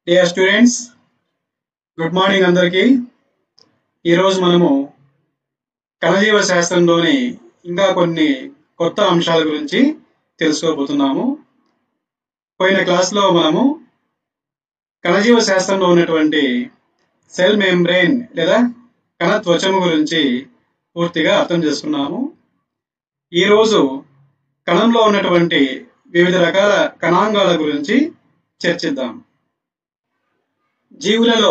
dear students good morning అందరికీ ఈరోజు మనము కణజీవ శాస్త్రంలోని ఇంకా కొన్ని కొత్త అంశాల గురించి తెలుసుకోబోతున్నాము పోయిన క్లాస్లో మనము కణజీవ శాస్త్రంలో ఉన్నటువంటి సెల్ మెంబ్రెయిన్ లేదా కణ త్వచము గురించి పూర్తిగా అర్థం చేసుకున్నాము ఈరోజు కణంలో ఉన్నటువంటి వివిధ రకాల కణాంగాల గురించి చర్చిద్దాం జీవులలో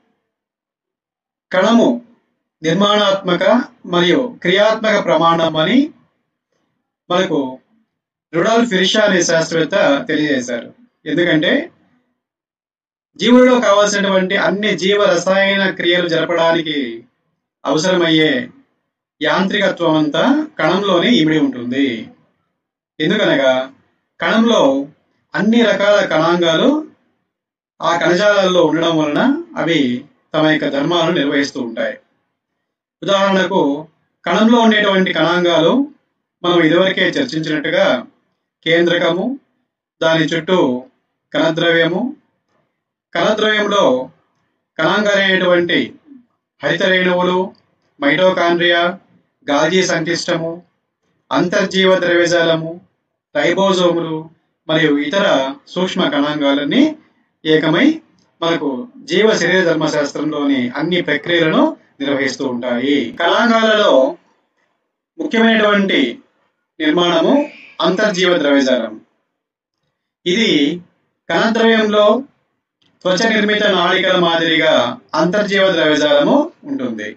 కణము నిర్మాణాత్మక మరియు క్రియాత్మక ప్రమాణం అని మనకు రుడాల్ ఫిరిషా అనే శాస్త్రవేత్త తెలియజేశారు ఎందుకంటే జీవులలో కావాల్సినటువంటి అన్ని జీవ రసాయన క్రియలు జరపడానికి అవసరమయ్యే యాంత్రికత్వం అంతా కణంలోనే ఇమిడి ఉంటుంది ఎందుకనగా కణంలో అన్ని రకాల కణాంగాలు ఆ కణజాలాల్లో ఉండడం వలన అవి తమ యొక్క ధర్మాలను నిర్వహిస్తూ ఉంటాయి ఉదాహరణకు కణంలో ఉండేటువంటి కణాంగాలు మనం ఇదివరకే చర్చించినట్టుగా కేంద్రకము దాని చుట్టూ కణద్రవ్యము కణద్రవ్యంలో కణాంగాలైనటువంటి హరిత రేణువులు మైటోకాండ్రియా గాజీ సంక్లిష్టము అంతర్జీవ ద్రవ్యజాలము రైబోజోములు మరియు ఇతర సూక్ష్మ కణాంగాలన్నీ ఏకమై మనకు జీవ శరీర ధర్మశాస్త్రంలోని అన్ని ప్రక్రియలను నిర్వహిస్తూ ఉంటాయి కణాంగాలలో ముఖ్యమైనటువంటి నిర్మాణము అంతర్జీవ ద్రవ్యజాలం ఇది కణద్రవ్యంలో త్వచ నిర్మిత నాళికల మాదిరిగా అంతర్జీవ ద్రవ్యజాలము ఉంటుంది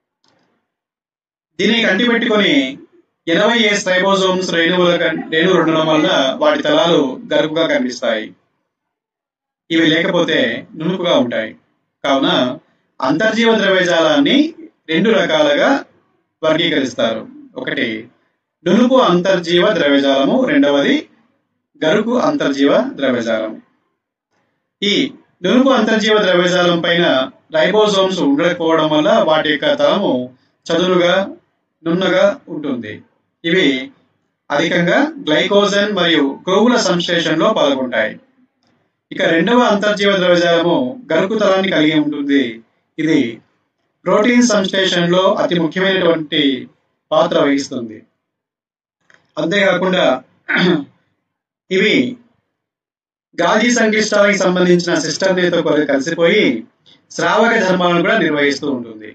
దీన్ని కంటిపెట్టుకొని ఎనభై ఏ స్ట్రైబోజోమ్స్ రేణువుల రేణువులు ఉండడం వల్ల వాటి తలాలు గరుపుగా కనిపిస్తాయి ఇవి లేకపోతే నునుపుగా ఉంటాయి కావున అంతర్జీవ ద్రవ్యజాలాన్ని రెండు రకాలుగా వర్గీకరిస్తారు ఒకటి నునుపు అంతర్జీవ ద్రవ్యజాలము రెండవది గరుకు అంతర్జీవ ద్రవ్యజాలము ఈ నునుపు అంతర్జీవ ద్రవ్యజాలం పైన రైబోజోమ్స్ ఉండకపోవడం వల్ల వాటి యొక్క తలము చదునుగా నున్నగా ఉంటుంది ఇవి అధికంగా గ్లైకోజన్ మరియు క్రొవ్వుల సంశ్లేషణలో పాల్గొంటాయి ఇక రెండవ అంతర్జీవ ద్రవ్యజాలము గరుకు తలాన్ని కలిగి ఉంటుంది ఇది ప్రోటీన్ సంశ్లేషణలో అతి ముఖ్యమైనటువంటి పాత్ర వహిస్తుంది అంతేకాకుండా ఇవి గాజీ సంక్లిష్టానికి సంబంధించిన సిస్టమ్ నేతో కలిసిపోయి శ్రావక ధర్మాలను కూడా నిర్వహిస్తూ ఉంటుంది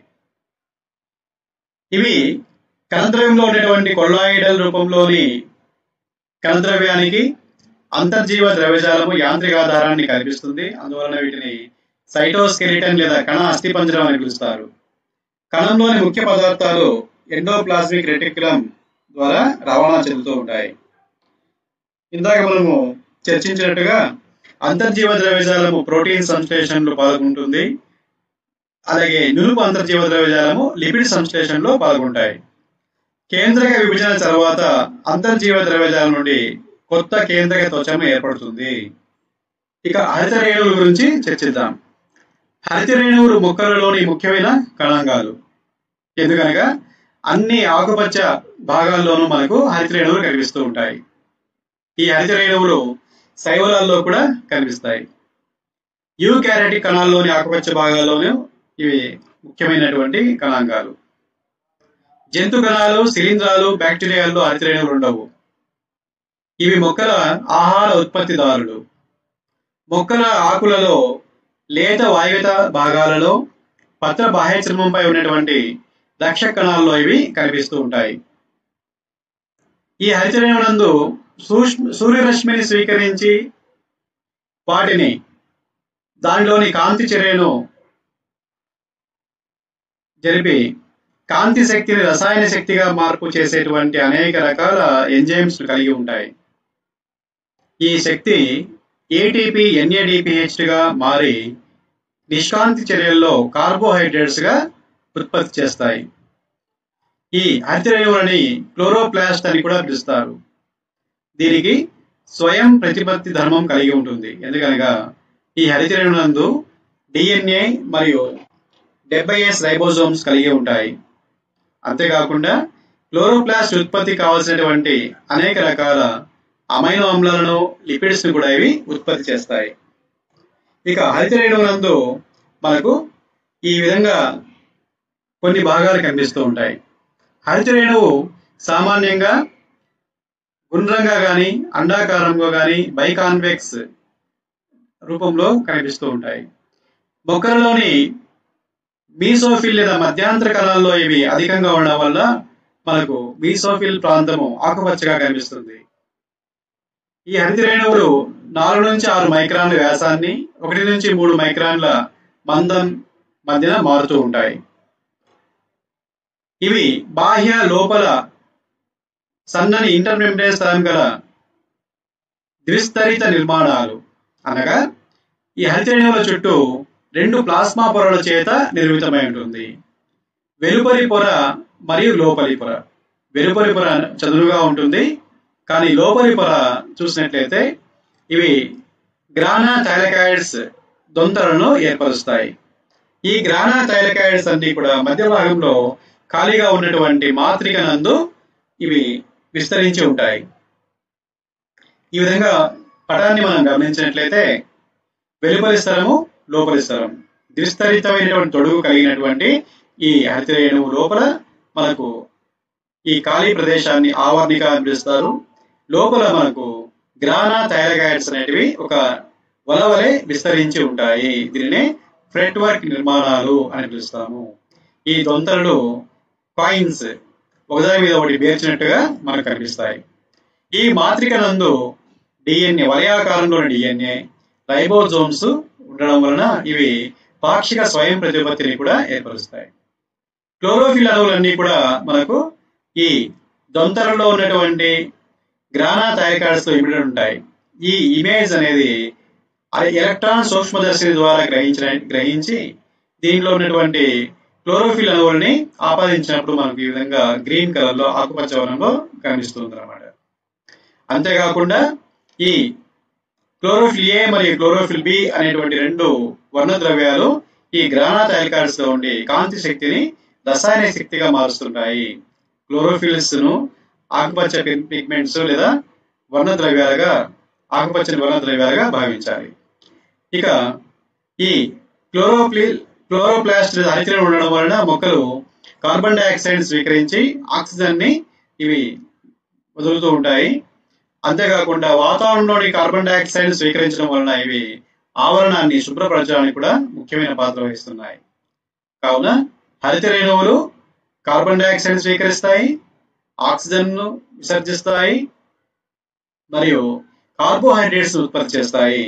ఇవి కణద్రవ్యంలో ఉన్నటువంటి కొల్లాయిడల్ రూపంలోని కణద్రవ్యానికి అంతర్జీవ ద్రవ్యజాలము యాంత్రిక ఆధారాన్ని కల్పిస్తుంది అందువలన వీటిని సైటోస్కెలిటన్ లేదా కణ అస్థిపంజరం అని పిలుస్తారు కణంలోని ముఖ్య పదార్థాలు ఎండోప్లాస్మిక్ రెటిక్యులం ద్వారా రవాణా చెందుతూ ఉంటాయి ఇందాక మనము చర్చించినట్టుగా అంతర్జీవ ద్రవ్యజాలము ప్రోటీన్ సంశ్లేషణలో పాల్గొంటుంది అలాగే నునుపు అంతర్జీవ ద్రవ్యజాలము లిపిడ్ సంశ్లేషణలో పాల్గొంటాయి కేంద్రక విభజన తర్వాత అంతర్జీవ ద్రవ్యజాలం నుండి కొత్త కేంద్రక త్వచము ఏర్పడుతుంది ఇక హరిత రేణువుల గురించి చర్చిద్దాం హరిత రేణువులు మొక్కలలోని ముఖ్యమైన కణాంగాలు ఎందుకనగా అన్ని ఆకుపచ్చ భాగాల్లోనూ మనకు హరిత రేణువులు కనిపిస్తూ ఉంటాయి ఈ హరిత రేణువులు శైవలాల్లో కూడా కనిపిస్తాయి యూ క్యారెటిక్ కణాల్లోని ఆకుపచ్చ భాగాల్లోనూ ఇవి ముఖ్యమైనటువంటి కణాంగాలు జంతు కణాలు శిలీంధ్రాలు బ్యాక్టీరియాల్లో హరిత రేణువులు ఉండవు ఇవి మొక్కల ఆహార ఉత్పత్తిదారులు మొక్కల ఆకులలో లేత వాయుత భాగాలలో పత్ర బాహ్య చర్మంపై ఉన్నటువంటి రక్ష కణాల్లో ఇవి కనిపిస్తూ ఉంటాయి ఈ హరితరేణులందు సూక్ష్మ సూర్యరశ్మిని స్వీకరించి వాటిని దానిలోని కాంతి చర్యను జరిపి కాంతి శక్తిని రసాయన శక్తిగా మార్పు చేసేటువంటి అనేక రకాల ఎంజైమ్స్ కలిగి ఉంటాయి ఈ శక్తి ఏటీపీ ఎన్ఏడిపిహెచ్ గా మారి నిష్కాంతి చర్యల్లో కార్బోహైడ్రేట్స్ గా ఉత్పత్తి చేస్తాయి ఈ హరితరేణువులని క్లోరోప్లాస్ట్ అని కూడా పిలుస్తారు దీనికి స్వయం ప్రతిపత్తి ధర్మం కలిగి ఉంటుంది ఎందుకనగా ఈ హరితరేణులందు డిఎన్ఏ మరియు డెబ్బై ఎస్ రైబోజోమ్స్ కలిగి ఉంటాయి అంతేకాకుండా క్లోరోప్లాస్ట్ ఉత్పత్తి కావాల్సినటువంటి అనేక రకాల అమైనో ఆమ్లాలను లిపిడ్స్ ను కూడా ఇవి ఉత్పత్తి చేస్తాయి ఇక హరిత రేణువునందు మనకు ఈ విధంగా కొన్ని భాగాలు కనిపిస్తూ ఉంటాయి హరిత రేణువు సామాన్యంగా గుండ్రంగా కానీ అండాకారంగా కానీ బైకాన్వెక్స్ రూపంలో కనిపిస్తూ ఉంటాయి మొక్కలలోని మీసోఫిల్ లేదా మధ్యాంతర కణాల్లో ఇవి అధికంగా ఉండడం వల్ల మనకు మీసోఫిల్ ప్రాంతము ఆకుపచ్చగా కనిపిస్తుంది ఈ హరిత రేణువులు నాలుగు నుంచి ఆరు మైక్రాన్ల వ్యాసాన్ని ఒకటి నుంచి మూడు మైక్రాన్ల మందం మధ్యన మారుతూ ఉంటాయి ఇవి బాహ్య లోపల సన్నని ఇంటర్మెంబ్రేన్ స్థలం గల ద్విస్తరిత నిర్మాణాలు అనగా ఈ హరిత రేణువుల చుట్టూ రెండు ప్లాస్మా పొరల చేత నిర్మితమై ఉంటుంది వెలుపలి పొర మరియు లోపలి పొర వెలుపలి పొర చదునుగా ఉంటుంది కానీ లోపలి పొర చూసినట్లయితే ఇవి గ్రానా థైలకాయిడ్స్ దొంతలను ఏర్పరుస్తాయి ఈ గ్రానా థైలకాయిడ్స్ అన్ని కూడా మధ్య భాగంలో ఖాళీగా ఉన్నటువంటి మాత్రిక నందు ఇవి విస్తరించి ఉంటాయి ఈ విధంగా పటాన్ని మనం గమనించినట్లయితే వెలుపలి స్థలము లోపలి స్థలం ద్విస్తరితమైనటువంటి తొడుగు కలిగినటువంటి ఈ హరిత రేణువు లోపల మనకు ఈ ఖాళీ ప్రదేశాన్ని ఆవర్ణిక అని పిలుస్తారు లోపల మనకు గ్రానా థైలగాయిడ్స్ అనేటివి ఒక వలవలే విస్తరించి ఉంటాయి దీనినే ఫ్రెట్ వర్క్ నిర్మాణాలు అని పిలుస్తాము ఈ దొంతలు కాయిన్స్ ఒకదాని మీద ఒకటి పేర్చినట్టుగా మనకు కనిపిస్తాయి ఈ మాత్రిక నందు డిఎన్ఏ వలయాకారంలోని డిఎన్ఏ రైబోజోమ్స్ ఉండడం వలన ఇవి పాక్షిక స్వయం ప్రతిపత్తిని కూడా ఏర్పరుస్తాయి క్లోరోఫిల్ అణువులన్నీ కూడా మనకు ఈ దొంతలలో ఉన్నటువంటి గ్రానా థైకాయిడ్స్ తో ఇమిడి ఉంటాయి ఈ ఇమేజ్ అనేది ఎలక్ట్రాన్ సూక్ష్మదర్శిని ద్వారా గ్రహించిన గ్రహించి దీనిలో ఉన్నటువంటి క్లోరోఫిల్ అణువుల్ని ఆపాదించినప్పుడు మనకు ఈ విధంగా గ్రీన్ కలర్ లో ఆకుపచ్చ వర్ణంలో కనిపిస్తుంది అనమాట అంతేకాకుండా ఈ క్లోరోఫిల్ ఏ మరియు క్లోరోఫిల్ బి అనేటువంటి రెండు వర్ణ ద్రవ్యాలు ఈ గ్రానా థైల్కాయిడ్స్ లో ఉండి కాంతి శక్తిని రసాయన శక్తిగా మారుస్తుంటాయి క్లోరోఫిల్స్ ను ఆకుపచ్చ పిగ్మెంట్స్ లేదా వర్ణ ద్రవ్యాలుగా ఆకుపచ్చని వర్ణ ద్రవ్యాలుగా భావించాలి ఇక ఈ క్లోరోప్లిల్ క్లోరోప్లాస్ట్ హరితలో ఉండడం వలన మొక్కలు కార్బన్ డైఆక్సైడ్ స్వీకరించి ఆక్సిజన్ ని ఇవి వదులుతూ ఉంటాయి అంతేకాకుండా వాతావరణంలోని కార్బన్ డైఆక్సైడ్ స్వీకరించడం వలన ఇవి ఆవరణాన్ని శుభ్రపరచడానికి కూడా ముఖ్యమైన పాత్ర వహిస్తున్నాయి కావున హరిత రేణువులు కార్బన్ డైఆక్సైడ్ స్వీకరిస్తాయి ఆక్సిజన్ ను విసర్జిస్తాయి మరియు కార్బోహైడ్రేట్స్ ఉత్పత్తి చేస్తాయి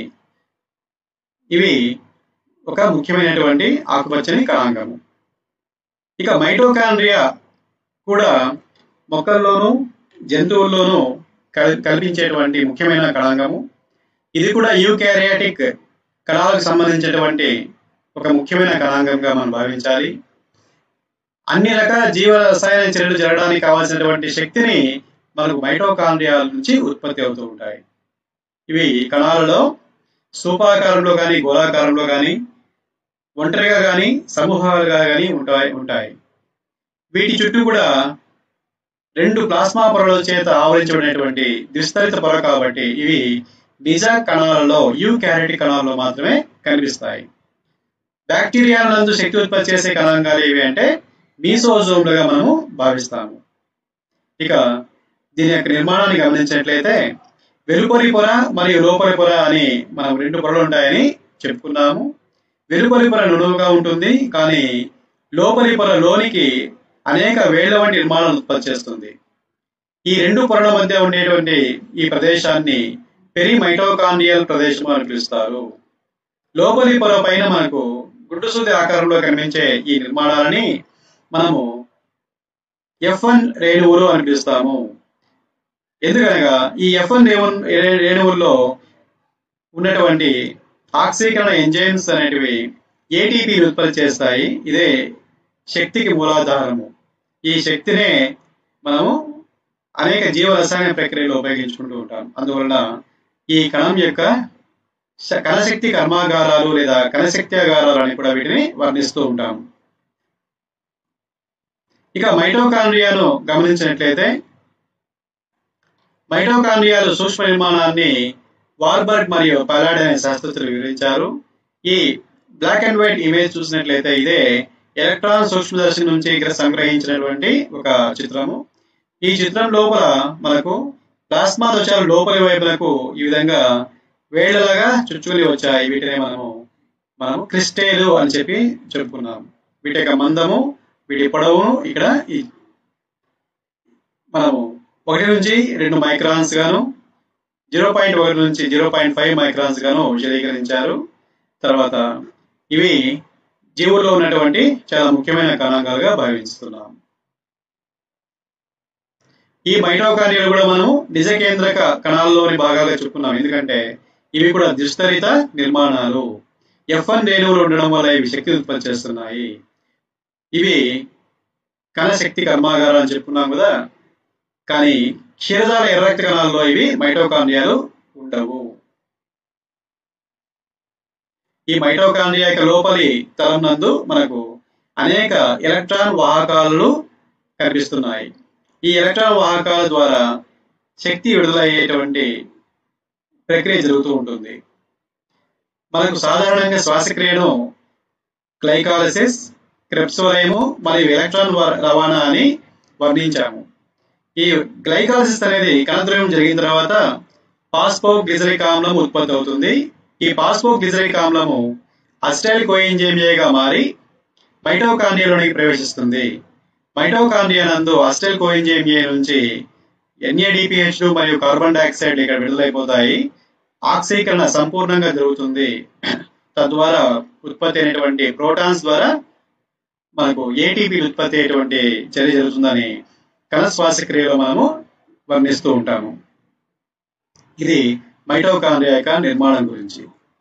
ఇవి ఒక ముఖ్యమైనటువంటి ఆకుపచ్చని కణాంగము ఇక మైటోకాండ్రియా కూడా మొక్కల్లోనూ జంతువుల్లోనూ కల్- కల్పించేటువంటి ముఖ్యమైన కణాంగము ఇది కూడా యూకారియాటిక్ కణాలకు సంబంధించినటువంటి ఒక ముఖ్యమైన కణాంగంగా మనం భావించాలి అన్ని రకాల జీవ రసాయన చర్యలు జరగడానికి కావాల్సినటువంటి శక్తిని మనకు మైటోకాండ్రియాల నుంచి ఉత్పత్తి అవుతూ ఉంటాయి ఇవి కణాలలో స్థూపాకారంలో కానీ గోళాకారంలో కానీ ఒంటరిగా కానీ సమూహాలుగా కానీ ఉంటాయి ఉంటాయి వీటి చుట్టూ కూడా రెండు ప్లాస్మా పొరల చేత ఆవరించబడినటువంటి విస్తరిత పొర కాబట్టి ఇవి నిజ కణాలలో యూకారియాటిక్ కణాలలో మాత్రమే కనిపిస్తాయి బ్యాక్టీరియా నందు శక్తి ఉత్పత్తి చేసే కణాంగాలు ఏవి అంటే మీసోజోమ్లుగా మనము భావిస్తాము ఇక దీని యొక్క నిర్మాణాన్ని గమనించినట్లయితే వెలుపలి పొర మరియు లోపలి పొర అని మనం రెండు పొరలు ఉంటాయని చెప్పుకున్నాము వెలుపలి పొర నునువుగా ఉంటుంది కానీ లోపలి పొర లోనికి అనేక వేళ్ల వంటి నిర్మాణాలను ఉత్పత్తి చేస్తుంది ఈ రెండు పొరల మధ్య ఉండేటువంటి ఈ ప్రదేశాన్ని పెరిమైటోకాండియల్ ప్రదేశం అని పిలుస్తారు లోపలి పొర పైన మనకు గుడ్డు సూది ఆకారంలో కనిపించే ఈ నిర్మాణాలని మనము ఎఫ్ వన్ రేణువులు అని పిలుస్తాము ఎందుకనగా ఈ ఎఫ్ వన్ రేణువుల్లో ఉన్నటువంటి ఆక్సీకరణ ఎంజైమ్స్ అనేటివి ఏటీపీని ఉత్పత్తి చేస్తాయి ఇదే శక్తికి మూలాధారము ఈ శక్తినే మనము అనేక జీవ రసాయన ప్రక్రియలో ఉపయోగించుకుంటూ ఉంటాం అందువలన ఈ కణం యొక్క శ- కణశక్తి కర్మాగారాలు లేదా కణశక్తి ఆగారాలు అని కూడా వీటిని వర్ణిస్తూ ఉంటాం ఇక మైటోకాండ్రియాను గమనించినట్లయితే మైటోకాండ్రియాలు సూక్ష్మ నిర్మాణాన్ని వార్బర్గ్ మరియు పలాడ్ అనే శాస్త్రజ్ఞులు వివరించారు ఈ బ్లాక్ అండ్ వైట్ ఇమేజ్ చూసినట్లయితే ఇదే ఎలక్ట్రాన్ సూక్ష్మదర్శి నుంచి ఇక్కడ సంగ్రహించినటువంటి ఒక చిత్రము ఈ చిత్రం లోపల మనకు ప్లాస్మా త్వచాలు లోపలి వైపునకు ఈ విధంగా వేళ్లలాగా చుచ్చుకుని వచ్చాయి వీటినే మనము మనము క్రిస్టేలు అని చెప్పి చెప్పుకున్నాం వీటి యొక్క మందము వీటి పొడవును ఇక్కడ ఈ మనము ఒకటి నుంచి రెండు మైక్రాన్స్ గాను జీరో పాయింట్ ఒకటి నుంచి జీరో పాయింట్ ఫైవ్ మైక్రాన్స్ గాను విశదీకరించారు తర్వాత ఇవి జీవుల్లో ఉన్నటువంటి చాలా ముఖ్యమైన కణాంగాలుగా భావిస్తున్నాం ఈ మైటోకాండ్రియాలు కూడా మనం నిజ కేంద్రక కణాల్లోని భాగాలుగా చెప్పుకున్నాం ఎందుకంటే ఇవి కూడా దుస్తరిత నిర్మాణాలు ఎఫ్ వన్ రేణువులు ఉండడం వల్ల ఇవి శక్తిని ఉత్పత్తి చేస్తున్నాయి ఇవి కణశక్తి కర్మాగారం అని చెప్పుకున్నాం కదా కానీ క్షీరజాల ఎర్రక్త కణాల్లో ఇవి మైటోకాండ్రియాలు ఉండవు ఈ మైటోకాండ్రియా యొక్క లోపలి తలం నందు మనకు అనేక ఎలక్ట్రాన్ వాహకాలు కనిపిస్తున్నాయి ఈ ఎలక్ట్రాన్ వాహకాల ద్వారా శక్తి విడుదలయ్యేటువంటి ప్రక్రియ జరుగుతూ ఉంటుంది మనకు సాధారణంగా శ్వాసక్రియను గ్లైకాలసిస్ క్రెప్సోలయము మరియు ఎలక్ట్రాన్ రవాణా అని వర్ణించాము ఈ గ్లైకాలసిస్ అనేది కణద్రవ్యం జరిగిన తర్వాత పాస్పో గ్లిజరిక్ ఆమ్లం ఉత్పత్తి అవుతుంది ఈ పాస్పో గ్లిజరిక్ ఆమ్లము అస్టైల్ కోయింజేమియాగా మారి మైటోకాండ్రియాలోనికి ప్రవేశిస్తుంది మైటోకాండ్రియా నందు అస్టైల్ కోయింజేమియా నుంచి ఎన్ఏడిపిహెచ్ మరియు కార్బన్ డైఆక్సైడ్ ఇక్కడ విడుదలైపోతాయి ఆక్సీకరణ సంపూర్ణంగా జరుగుతుంది తద్వారా ఉత్పత్తి అయినటువంటి ప్రోటాన్స్ ద్వారా మనకు ఏటీపీ ఉత్పత్తి అయ్యేటువంటి చర్య జరుగుతుందని కణ శ్వాసక్రియలో మనము వర్ణిస్తూ ఉంటాము ఇది మైటోకాండ్రియా యొక్క నిర్మాణం గురించి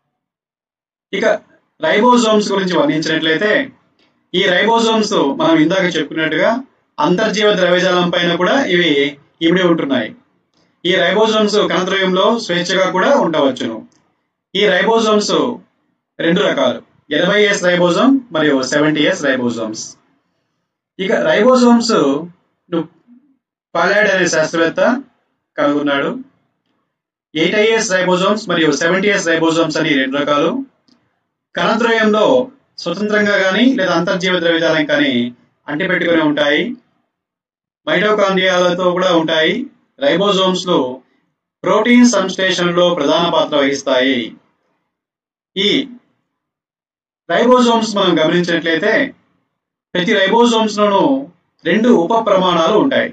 ఇక రైబోజోమ్స్ గురించి వర్ణించినట్లయితే ఈ రైబోజోమ్స్ మనం ఇందాక చెప్పుకున్నట్టుగా అంతర్జీవ ద్రవ్యజాలం పైన కూడా ఇవి ఇమిడి ఉంటున్నాయి ఈ రైబోజోమ్స్ కణద్రవ్యంలో స్వేచ్ఛగా కూడా ఉండవచ్చును ఈ రైబోజోమ్స్ రెండు రకాలు ఎనభై ఎస్ రైబోజోమ్ మరియు సెవెంటీ ఎస్ రైబోజోమ్స్ ఇక రైబోజోమ్స్ పాలాడ్ అనే శాస్త్రవేత్త కనుగొన్నాడు ఎయిట్ ఐఎస్ రైబోజోమ్స్ మరియు సెవెంటీ ఎస్ రైబోజోమ్స్ అని రెండు రకాలు కణద్రవ్యంలో స్వతంత్రంగా కానీ లేదా అంతర్జీవ ద్రవ్యజాలం కానీ అంటిపెట్టుకుని ఉంటాయి మైటోకాండ్రియాలతో కూడా ఉంటాయి రైబోజోమ్స్ లో ప్రోటీన్ సంశ్లేషణలో ప్రధాన పాత్ర వహిస్తాయి ఈ రైబోజోమ్స్ మనం గమనించినట్లయితే ప్రతి రైబోజోమ్స్ లోనూ రెండు ఉప ప్రమాణాలు ఉంటాయి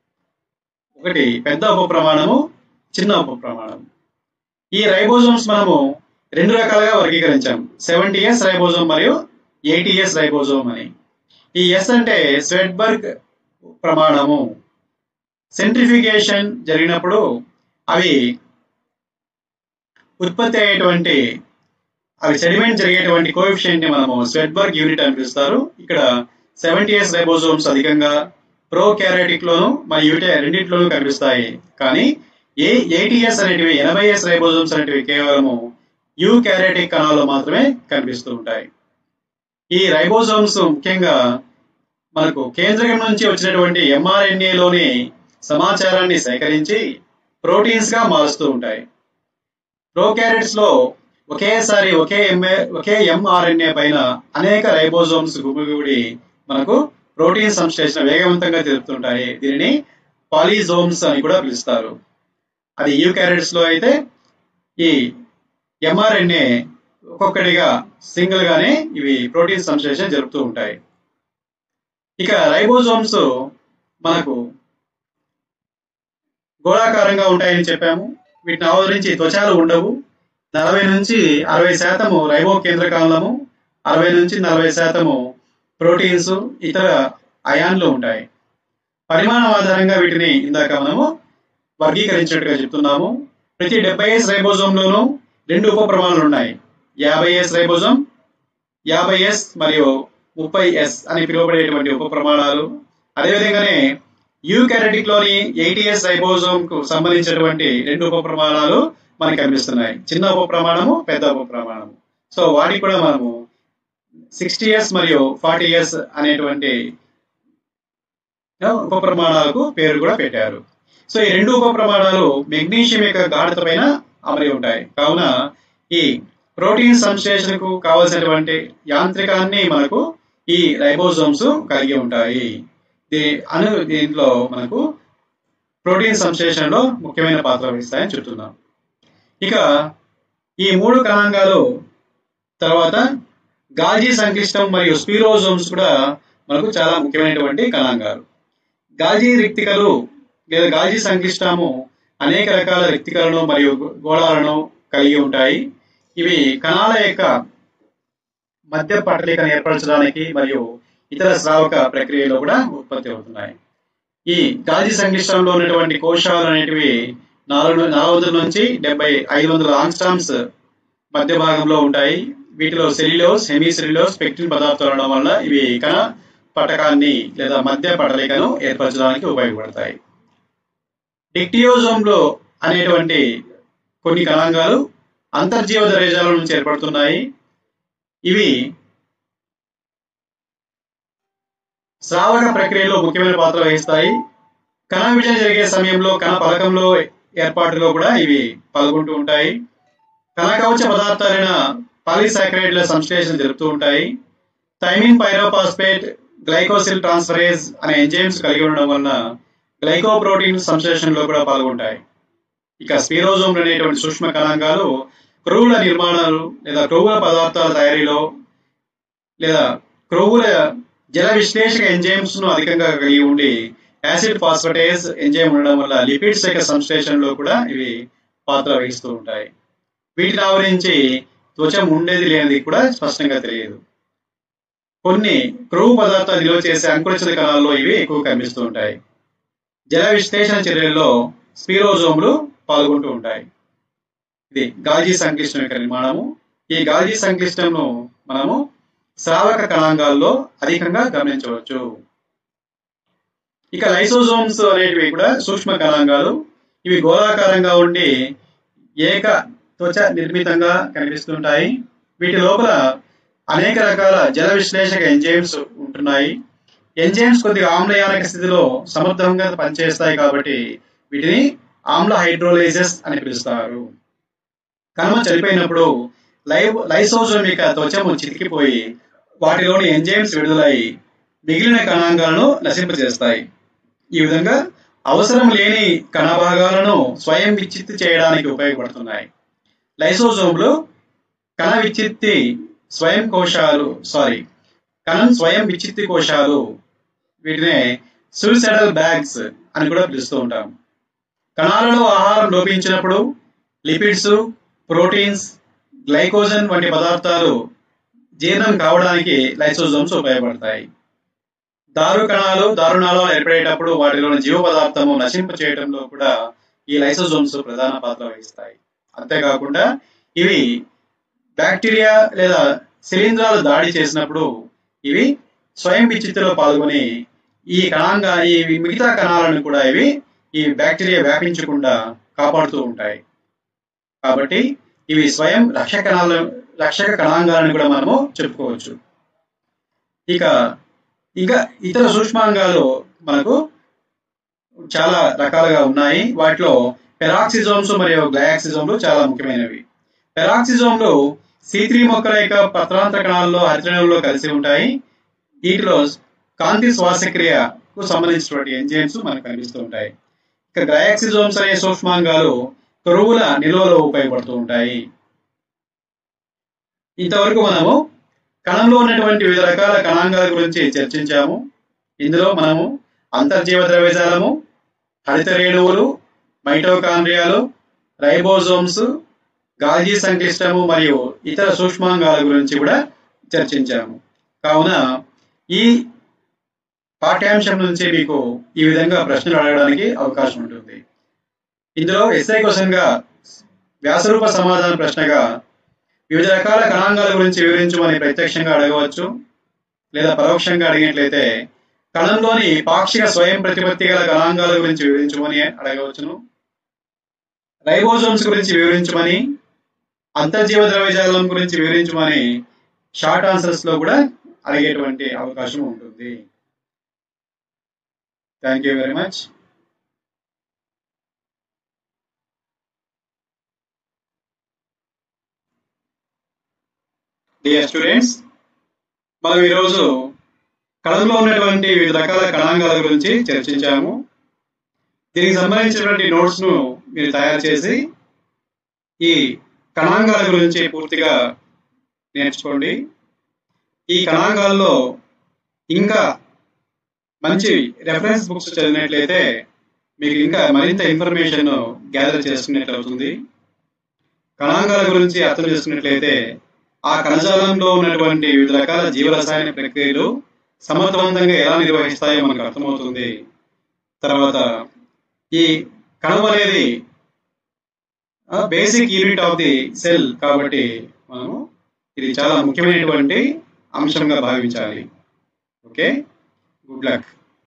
ఒకటి పెద్ద ఉప ప్రమాణము చిన్న ఉప ప్రమాణం ఈ రైబోజోమ్స్ మనము రెండు రకాలుగా వర్గీకరించాం సెవెంటీ ఎస్ రైబోజోమ్ మరియు ఎయిటీఎస్ రైబోజోమ్ అని ఈ ఎస్ అంటే స్వెడ్బర్గ్ ప్రమాణము సెంట్రిఫికేషన్ జరిగినప్పుడు అవి ఉత్పత్తి అయ్యేటువంటి అవి సెడిమెంట్ జరిగేటువంటి కోఎఫిషియంట్ ని మనము స్వెడ్బర్గ్ యూనిట్ అని పిలుస్తారు ఇక్కడ సెవెంటీ ఎస్ రైబోజోమ్స్ అధికంగా ప్రో క్యారెటిక్ లోను మరియు యూటే రెండింటిలోనూ కనిపిస్తాయి కానీ ఏ ఏటీఎస్ అనేటివి ఎనభై ఎస్ రైబోజోమ్స్ అనేటివి కేవలము యూ క్యారెటిక్ కణాల్లో మాత్రమే కనిపిస్తూ ఉంటాయి ఈ రైబోజోమ్స్ ముఖ్యంగా మనకు కేంద్రకం నుంచి వచ్చినటువంటి ఎంఆర్ఎన్ఏలోని సమాచారాన్ని సేకరించి ప్రోటీన్స్ గా మారుస్తూ ఉంటాయి ప్రోకారెట్స్ లో ఒకేసారి ఒకే ఎంఏ ఒకే ఎంఆర్ఎన్ఏ పైన అనేక రైబోజోమ్స్ గుమిగూడి మనకు ప్రోటీన్ సంశ్లేషణ వేగవంతంగా జరుపుతుంటాయి దీనిని పాలిజోమ్స్ అని కూడా పిలుస్తారు అది యూకారెట్స్ లో అయితే ఈ ఎంఆర్ఎన్ఏ ఒక్కొక్కటిగా సింగిల్ గానే ఇవి ప్రోటీన్ సంశ్లేషణ జరుపుతూ ఉంటాయి ఇక రైబోజోమ్స్ మనకు గోళాకారంగా ఉంటాయని చెప్పాము వీటిని ఆవరించి త్వచాలు ఉండవు నలభై నుంచి అరవై శాతము రైబో కేంద్రకాంలము అరవై నుంచి నలభై శాతము ప్రోటీన్స్ ఇతర అయాన్లు ఉంటాయి పరిమాణం ఆధారంగా వీటిని ఇందాక మనము వర్గీకరించినట్టుగా చెప్తున్నాము ప్రతి డెబ్బై ఎస్ రైబోజోమ్లోనూ రెండు ఉప ప్రమాణాలు ఉన్నాయి యాభై ఎస్ రైబోజోమ్ యాభై ఎస్ మరియు ముప్పై ఎస్ అని పిలువబడేటువంటి ఉప ప్రమాణాలు అదేవిధంగానే యూకారెటిక్ లోని ఎయిటీఎస్ రైబోజోమ్ కు సంబంధించినటువంటి రెండు ఉప ప్రమాణాలు మనకు కనిపిస్తున్నాయి చిన్న ఉప ప్రమాణము పెద్ద ఉప ప్రమాణము సో వాటికి కూడా మనము సిక్స్టీ ఇయర్స్ మరియు ఫార్టీ ఇయర్స్ అనేటువంటి ఉప ప్రమాణాలకు పేరు కూడా పెట్టారు సో ఈ రెండు ఉప ప్రమాణాలు మెగ్నీషియం యొక్క గాఢత పైన అమరి ఉంటాయి కావున ఈ ప్రోటీన్ సంశ్లేషణకు కావలసినటువంటి యాంత్రికాన్ని మనకు ఈ రైబోజోమ్స్ కలిగి ఉంటాయి దీ- అను దీంట్లో మనకు ప్రోటీన్ సంశ్లేషణలో ముఖ్యమైన పాత్ర వహిస్తాయని చెప్తున్నాం ఇక ఈ మూడు కణాంగాలు తర్వాత గాల్జీ సంక్లిష్టం మరియు స్పీరోజోమ్స్ కూడా మనకు చాలా ముఖ్యమైనటువంటి కణాంగాలు గాల్జీ రిక్తికలు లేదా గాల్జీ సంక్లిష్టము అనేక రకాల రిక్తికలను మరియు గోళాలను కలిగి ఉంటాయి ఇవి కణాల యొక్క మధ్య పటలికను ఏర్పరచడానికి మరియు ఇతర స్రావక ప్రక్రియలో కూడా ఉత్పత్తి అవుతున్నాయి ఈ గాజీ సంక్లిష్టంలో ఉన్నటువంటి కోశాలు అనేటివి నాలుగు నాలుగు వందల నుంచి డెబ్బై ఐదు వందల ఆంగ్స్టామ్స్ మధ్య భాగంలో ఉంటాయి వీటిలో సెల్యులోస్ హెమిసెల్యులోస్ పెక్టిన్ పదార్థాలు ఉండడం వల్ల ఇవి కణ పటకాన్ని లేదా మధ్య పటలికను ఏర్పరచడానికి ఉపయోగపడతాయి డిక్టియోజోమ్లో అనేటువంటి కొన్ని కణాంగాలు అంతర్జీవ దరేజాల నుంచి ఏర్పడుతున్నాయి ఇవి స్రావక ప్రక్రియలో ముఖ్యమైన పాత్ర వహిస్తాయి కణ విభజన జరిగే సమయంలో కణ పలకంలో ఏర్పాటులో కూడా ఇవి పాల్గొంటూ ఉంటాయి కణ కవచ పదార్థాలైన పాలిసాక్రైడ్ల సంశ్లేషణ జరుపుతూ ఉంటాయి థైమిన్ పైరోపాస్పేట్ గ్లైకోసిల్ ట్రాన్స్ఫరేజ్ అనే ఎంజైమ్స్ కలిగి ఉండడం వలన గ్లైకోప్రోటీన్ సంశ్లేషణలో కూడా పాల్గొంటాయి ఇక స్పీరోజోమ్ అనేటువంటి సూక్ష్మ కణాంగాలు క్రొవ్వుల నిర్మాణాలు లేదా క్రొవ్వుల పదార్థాల తయారీలో లేదా క్రొవ్వుల జల విశ్లేషక ఎంజైమ్స్ ను అధికంగా కలిగి ఉండి యాసిడ్ ఫాస్ఫటేజ్ ఎంజైమ్ ఉండడం వల్ల లిపిడ్స్ యొక్క సంశ్లేషణలో కూడా ఇవి పాత్ర వహిస్తూ ఉంటాయి వీటిని ఆవరించి త్వచం ఉండేది లేనిది కూడా స్పష్టంగా తెలియదు కొన్ని క్రొవ్వు పదార్థాలు నిల్వ చేసే అంకురచిత కణాల్లో ఇవి ఎక్కువ కనిపిస్తూ ఉంటాయి జల విశ్లేషణ చర్యల్లో స్పీరోజోములు పాల్గొంటూ ఉంటాయి ఇది గాజీ సంక్లిష్టం యొక్క నిర్మాణము ఈ గాజీ సంక్లిష్టంను మనము స్రావక కణాంగాల్లో అధికంగా గమనించవచ్చు ఇక లైసోజోమ్స్ అనేటివి కూడా సూక్ష్మ కణాంగాలు ఇవి గోళాకారంగా ఉండి ఏక త్వచ నిర్మితంగా కనిపిస్తుంటాయి వీటి లోపల అనేక రకాల జల విశ్లేషక ఎంజైమ్స్ ఉంటున్నాయి ఎంజైమ్స్ కొద్దిగా ఆమ్లయానిక స్థితిలో సమర్థంగా పనిచేస్తాయి కాబట్టి వీటిని ఆమ్ల హైడ్రోలైజెస్ అని పిలుస్తారు కణమ చనిపోయినప్పుడు లైవ్ లైసోజోమ్ యొక్క త్వచము చితికిపోయి వాటిలోని ఎంజైమ్స్ విడుదలై మిగిలిన కణాంగాలను నశింపజేస్తాయి ఈ విధంగా అవసరం లేని కణ భాగాలను స్వయం విచ్చిత్తి చేయడానికి ఉపయోగపడుతున్నాయి లైసోజోమ్లు కణ విచ్చిత్తి స్వయం కోశాలు సారీ కణం స్వయం విచ్చిత్తి కోశాలు వీటినే సూసైడల్ బ్యాగ్స్ అని కూడా పిలుస్తూ ఉంటాం కణాలలో ఆహారం లోపించినప్పుడు లిపిడ్స్ ప్రోటీన్స్ గ్లైకోజన్ వంటి పదార్థాలు జీర్ణం కావడానికి లైసోజోమ్స్ ఉపయోగపడతాయి దారు కణాలు దారుణాలు ఏర్పడేటప్పుడు వాటిలోని జీవ పదార్థము నశింప చేయడంలో కూడా ఈ లైసోజోమ్స్ ప్రధాన పాత్ర వహిస్తాయి అంతేకాకుండా ఇవి బ్యాక్టీరియా లేదా శిలీంధ్రాలు దాడి చేసినప్పుడు ఇవి స్వయం విచిత్తులో పాల్గొని ఈ కణాంగా ఈ మిగతా కణాలను కూడా ఇవి ఈ బ్యాక్టీరియా వ్యాపించకుండా కాపాడుతూ ఉంటాయి కాబట్టి ఇవి స్వయం రక్షక కణాల రక్షక కణాంగాలను కూడా మనము చెప్పుకోవచ్చు ఇక ఇంకా ఇతర సూక్ష్మాంగాలు మనకు చాలా రకాలుగా ఉన్నాయి వాటిలో పెరాక్సిజోమ్స్ మరియు గ్లయాక్సిజోమ్లు చాలా ముఖ్యమైనవి పెరాక్సిజోమ్లు సీత్రీ మొక్కల యొక్క పత్రాంతర కణాల్లో హరితణంలో కలిసి ఉంటాయి వీటిలో కాంతి శ్వాసక్రియకు సంబంధించినటువంటి ఎంజైమ్స్ మనకు కనిపిస్తూ ఉంటాయి ఇక గ్లయాక్సిజోమ్స్ అనే సూక్ష్మాంగాలు తొరువుల నిల్వలో ఉపయోగపడుతూ ఉంటాయి ఇంతవరకు మనము కణంలో ఉన్నటువంటి వివిధ రకాల కణాంగాల గురించి చర్చించాము ఇందులో మనము అంతర్జీవ ద్రవ్యజాలము హరిత రేణువులు మైటోకాండ్రియాలు రైబోజోమ్స్ గాల్జీ సంక్లిష్టము మరియు ఇతర సూక్ష్మాంగాల గురించి కూడా చర్చించాము కావున ఈ పాఠ్యాంశం నుంచి మీకు ఈ విధంగా ప్రశ్నలు అడగడానికి అవకాశం ఉంటుంది ఇందులో ఎస్ఐ క్వశ్చన్ గా వ్యాసరూప సమాధాన ప్రశ్నగా వివిధ రకాల కణాంగాల గురించి వివరించమని ప్రత్యక్షంగా అడగవచ్చు లేదా పరోక్షంగా అడిగినట్లయితే కణంలోని పాక్షిక స్వయం ప్రతిపత్తి గల కణాంగాల గురించి వివరించమని అడగవచ్చును రైబోజోమ్స్ గురించి వివరించమని అంతర్జీవ ద్రవ్యజాలం గురించి వివరించమని షార్ట్ ఆన్సర్స్ లో కూడా అడిగేటువంటి అవకాశం ఉంటుంది thank you very much dear students మనం ఈరోజు కణంలో ఉన్నటువంటి వివిధ రకాల కణాంగాల గురించి చర్చించాము దీనికి సంబంధించినటువంటి నోట్స్ ను మీరు తయారు చేసి ఈ కణాంగాల గురించి పూర్తిగా నేర్చుకోండి ఈ కణాంగాల్లో ఇంకా మంచి రెఫరెన్స్ బుక్స్ చదివినట్లయితే మీకు ఇంకా మరింత ఇన్ఫర్మేషన్ గ్యాదర్ చేసుకున్నట్లు అవుతుంది కణాంగాల గురించి అర్థం చేసుకున్నట్లయితే ఆ కణజాలంలో ఉన్నటువంటి వివిధ రకాల జీవరసాయన ప్రక్రియలు సమర్థవంతంగా ఎలా నిర్వహిస్తాయో మనకు అర్థమవుతుంది తర్వాత ఈ కణం అనేది basic unit of the cell కాబట్టి మనము ఇది చాలా ముఖ్యమైనటువంటి అంశంగా భావించాలి ఓకే గుడ్ లక్